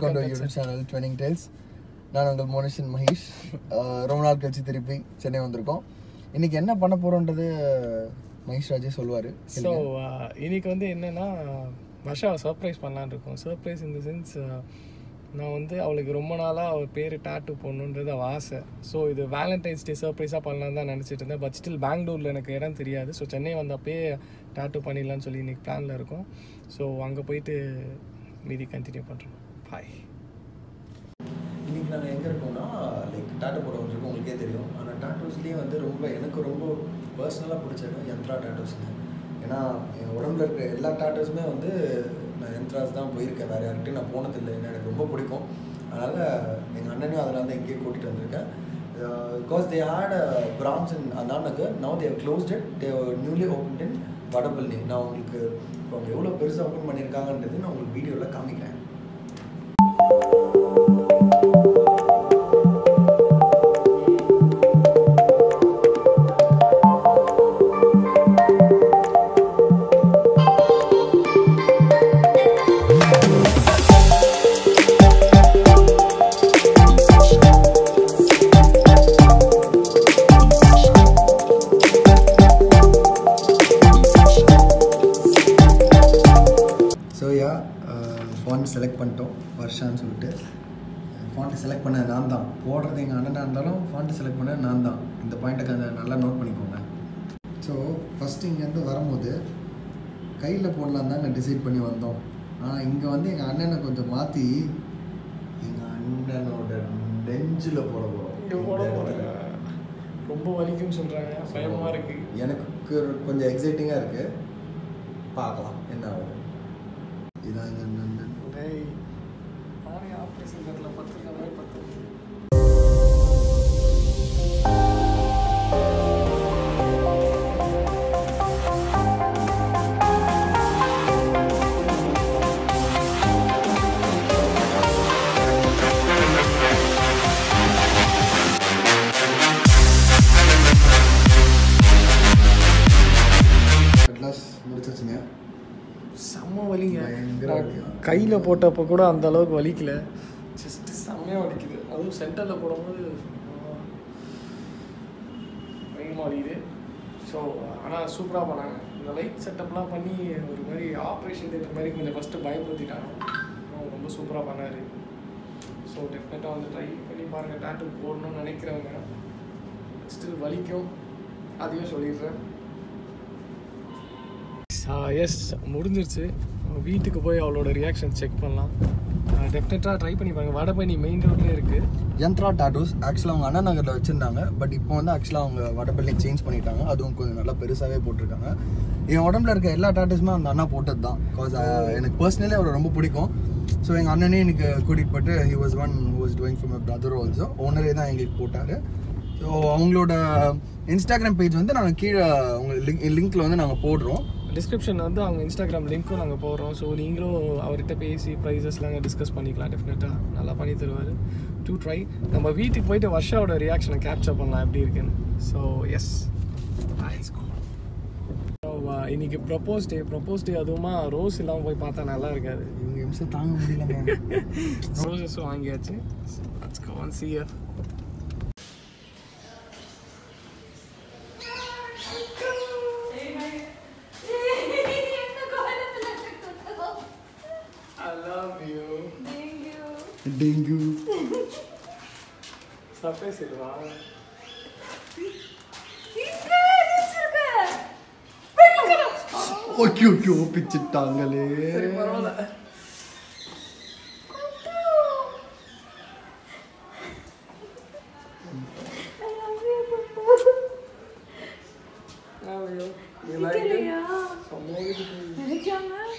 Welcome to YouTube channel training tales நான் உங்கள் மோனிஷன் மகேஷ் அஹ் ரொம்ப நாள் கழிச்சு திருப்பி சென்னை வந்திருக்கோம் இன்னைக்கு என்ன பண்ண போறோன்றது மகேஷ் ராஜே சொல்லுவாரு ஸோ இன்னைக்கு வந்து என்னன்னா வர்ஷாவை சர்ப்ரைஸ் பண்ணலான்னு இருக்கோம் சர்ப்ரைஸ் இந்த சென்ஸ் நான் வந்து அவளுக்கு ரொம்ப நாளாக அவள் பேர் டாட்டு போடணுன்றது அவள் ஆசை ஸோ இது வேலண்டைன்ஸ் டே சர்ப்ரைஸாக பண்ணலான்னு தான் நினச்சிட்டு இருந்தேன் பட் ஸ்டில் பெங்களூரில் எனக்கு இடம் தெரியாது ஸோ சென்னை வந்தப்பே டாட்டு பண்ணிடலான்னு சொல்லி இன்னைக்கு பிளானில் இருக்கோம் ஸோ அங்கே போயிட்டு மீதி கண்டினியூ பண்ணுறோம் பாய் இன்னைக்கு நாங்கள் எங்கே இருக்கோம்னா லைக் டாட்டோ போட இருக்கோம் உங்களுக்கே தெரியும் ஆனால் டாட்டோஸ்லேயே வந்து ரொம்ப எனக்கு ரொம்ப பர்சனலாக பிடிச்ச இடம் யந்த்ரா டாட்டோஸ்ங்க ஏன்னா என் உடம்புல இருக்க எல்லா டாட்டோஸுமே வந்து நான் யந்த்ராஸ் தான் போயிருக்கேன் வேறு யார்கிட்டையும் நான் போனதில்லை ஏன்னா எனக்கு ரொம்ப பிடிக்கும் அதனால் எங்கள் அண்ணனையும் அதனால தான் இங்கேயே கூட்டிகிட்டு வந்திருக்கேன் because they had branch in Anna Nagar now they've closed it they've newly open in Vadapalani நான் உங்களுக்கு இப்போ அவங்க எவ்வளோ பெருசாக ஓப்பன் பண்ணியிருக்காங்கன்றது நான் உங்களுக்கு வீடியோவில் காமிக்கிறேன் ஸோ யா ஃபாண்ட் செலக்ட் பண்ணிட்டோம் வருஷான்னு சொல்லிட்டு ஃபாண்ட்டை செலக்ட் பண்ண நான் தான் போடுறது எங்கள் அண்ணனாக இருந்தாலும் ஃபாண்ட்டை செலக்ட் பண்ண நான் தான் இந்த பாயிண்ட்டை அதை நல்லா நோட் பண்ணிக்கோங்க ஸோ ஃபஸ்ட்டு இங்கேருந்து வரும்போது கையில் போடலாம் தாங்க டிசைட் பண்ணி வந்தோம் ஆனால் இங்கே வந்து எங்கள் அண்ணனை கொஞ்சம் மாற்றி எங்கள் அண்ணனோட நெஞ்சில் போட இங்கே போட போகிறோம் போகிறேன் ரொம்ப வலிக்கும்னு சொல்கிறாங்க பயமாக இருக்குது எனக்கு கொஞ்சம் எக்ஸைட்டிங்காக இருக்குது பார்க்கலாம் என்ன ஆகுது இதான் எங்கள் அண்ணன் டேய் நானே ஆப்ரேஷன் தேட்டரில் பத்து மாதிரி பத்து அட்லாஸ் முடிச்சாச்சுங்க செம்ம வலிங்க பயங்கர நான் வலியா? கையில் போட்டப்போ கூட அந்த அளவுக்கு வலிக்கல ஜஸ்ட் செம்மையாக வலிக்குது அதுவும் சென்டரில் போடும்போது பயங்கரமாக வலிக்குது ஸோ ஆனால் சூப்பராக பண்ணாங்க இந்த லைட் செட்டப்லாம் பண்ணி ஒரு மாதிரி ஆப்ரேஷன் தேட்டர் மாதிரி கொஞ்சம் ஃபஸ்ட்டு பயன்படுத்திட்டாங்க ஆனால் ரொம்ப சூப்பராக பண்ணார் ஸோ டெஃபினட்டாக வந்து ட்ரை பண்ணி பாருங்கள் டேட்டு போடணும்னு நினைக்கிறவங்க ஸ்டில் வலிக்கும் அதையும் சொல்லிடுறேன் எஸ் முடிஞ்சிருச்சு வீட்டுக்கு போய் அவளோட ரியாக்ஷன் செக் பண்ணலாம் டெஃபினட்டாக ட்ரை பண்ணி பாருங்க வடபழனி மெயின் ரோட்லேயே இருக்குது யந்த்ரா டாட்டூஸ் ஆக்சுவலாக அவங்க அண்ணா நகரில் வச்சுருந்தாங்க பட் இப்போ வந்து ஆக்சுவலாக அவங்க வடபள்ளி சேஞ்ச் பண்ணிட்டாங்க அதுவும் கொஞ்சம் நல்லா பெருசாகவே போட்டிருக்காங்க என் உடம்புல இருக்க எல்லா டாட்டூஸுமே அந்த அண்ணா போட்டது தான் பிகாஸ் எனக்கு பர்சனலி அவரை ரொம்ப பிடிக்கும் ஸோ எங்கள் அண்ணனே எனக்கு கூட்டிகிட்டு போட்டு he was one was doing from brother also ஓனரே தான் எங்களுக்கு போட்டார் ஸோ அவங்களோட இன்ஸ்டாகிராம் பேஜ் வந்து நாங்கள் கீழே உங்கள் லிங்க் லிங்க்கில் வந்து நாங்கள் போடுறோம் டிஸ்கிரிப்ஷனில் வந்து அவங்க இன்ஸ்டாகிராம் லிங்க்கும் நாங்கள் போடுறோம் ஸோ நீங்களும் அவர்கிட்ட பேசி ப்ரைஸஸ்லாம் டிஸ்கஸ் பண்ணிக்கலாம் டெஃபினட்டாக நல்லா பண்ணி தருவார் டு ட்ரை நம்ம வீட்டுக்கு போயிட்டு வர்ஷாவோட ரியாக்ஷனை கேப்சர் பண்ணலாம் எப்படி இருக்குன்னு ஸோ எஸ் இன்னைக்கு ப்ரப்போஸ் டே ப்ரப்போஸ் டே அதுவுமா ரோஸ் இல்லாமல் போய் பார்த்தா நல்லா இருக்காது இவங்க நிமிஷம் தாங்க முடியலங்க ரோசஸும் வாங்கியாச்சு let's go and see you I love you டெங்கு சர்ப்ரைஸ் இல்லவா ஓகே ஓகே ஒப்பிச்சிட்டாங்களே சரி பரவாயில்ல Love you. You like it? செம்ம இருக்குது.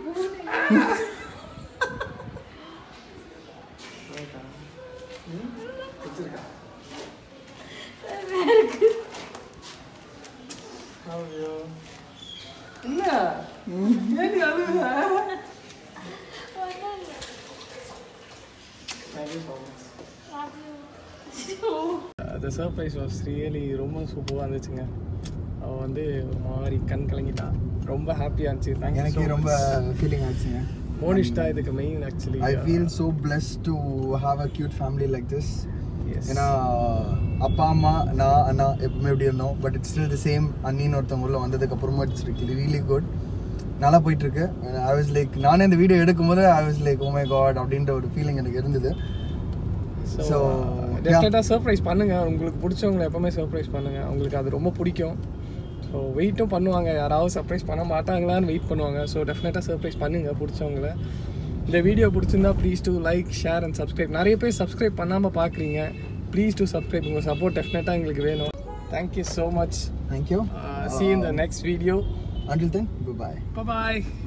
Right-ஆ? ம்? பிடிச்சிருக்கா? Love you. என்ன ஏன் நீ அழுகுற? Thank you so much. the surprise was really ரொம்ப சூப்பராக இருந்துச்சுங்க அவள் வந்து ஒரு மாதிரி கண் கலங்கிட்டா ரொம்ப ஹாப்பியாக இருந்துச்சு தேங்க்யூ எனக்கு ரொம்ப ஃபீலிங் ஆச்சுங்க மோனிஷ் தான் இதுக்கு main actually I feel so blessed to have a cute family like this. Yes ஏன்னா அப்பா அம்மா நான் அண்ணா எப்பவுமே எப்படி இருந்தோம் but it's still the same அண்ணின்னு ஒருத்தவங்க உள்ள வந்ததுக்கு அப்புறமா இட்ஸ் ரியலி குட் நல்லா போயிட்டு இருக்கு ஐ வாஸ் லைக் நானே இந்த வீடியோ எடுக்கும்போது I was like oh my god அப்படின்ற ஒரு ஃபீலிங் எனக்கு இருந்தது ஸோ So, டெஃபினட்டாக சர்ப்ரைஸ் பண்ணுங்க உங்களுக்கு பிடிச்சவங்களை எப்பவுமே சர்ப்ரைஸ் பண்ணுங்க உங்களுக்கு அது ரொம்ப பிடிக்கும் ஸோ வெயிட்டும் பண்ணுவாங்க யாராவது சர்ப்ரைஸ் பண்ண மாட்டாங்களான்னு வெயிட் பண்ணுவாங்க ஸோ டெஃபினட்டாக சர்ப்ரைஸ் பண்ணுங்க பிடிச்சவங்கள இந்த வீடியோ பிடிச்சிருந்தா please do like share and subscribe நிறைய பேர் சப்ஸ்கிரைப் பண்ணாமல் பார்க்குறீங்க ப்ளீஸ் டு சப்ஸ்கிரைப் உங்கள் சப்போர்ட் டெஃபினட்டாக எங்களுக்கு வேணும் thank you so much thank you see இந்த next video until then bye பாய்